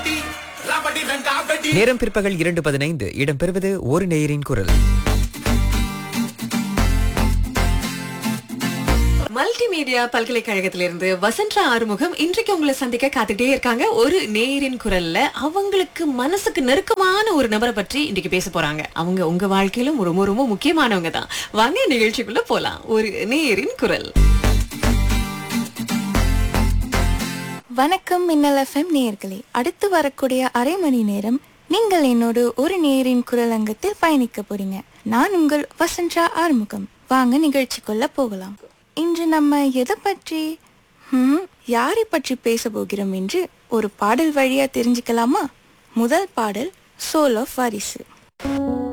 நேரம் பிற்பகல் இரண்டு பதினைந்து இடம்பெறுவது ஒரு நேயரின் குரல் மல்டிமீடியா பல்கலைக்கழகத்திலிருந்து வசந்தா ஆறுமுகம் இன்றைக்கு உங்களை சந்திக்க காத்துட்டே இருக்காங்க ஒரு நேரின் குரல்ல அவங்களுக்கு மனசுக்கு நெருக்கமான ஒரு நபரை பற்றி இன்னைக்கு பேச போறாங்க அவங்க உங்க வாழ்க்கையிலும் ரொம்ப ரொம்ப முக்கியமானவங்க தான் வாங்க நிகழ்ச்சிக்குள்ள போலாம் ஒரு நேரின் குரல் வணக்கம் மின்னல் எஃப்எம் நேயர்களே அடுத்து வரக்கூடிய அரை மணி நேரம் நீங்கள் என்னோடு ஒரு நேரின் குரல் அங்கத்தில் பயணிக்க போறீங்க நான் உங்கள் வசந்தா ஆறுமுகம் வாங்க நிகழ்ச்சிக்குள்ள போகலாம் இன்று நம்ம எதை பற்றி ஹம், யாரை பற்றி பேச போகிறோம் என்று ஒரு பாடல் வழியா தெரிஞ்சுக்கலாமா முதல் பாடல் சோல் ஆஃப் வாரிசு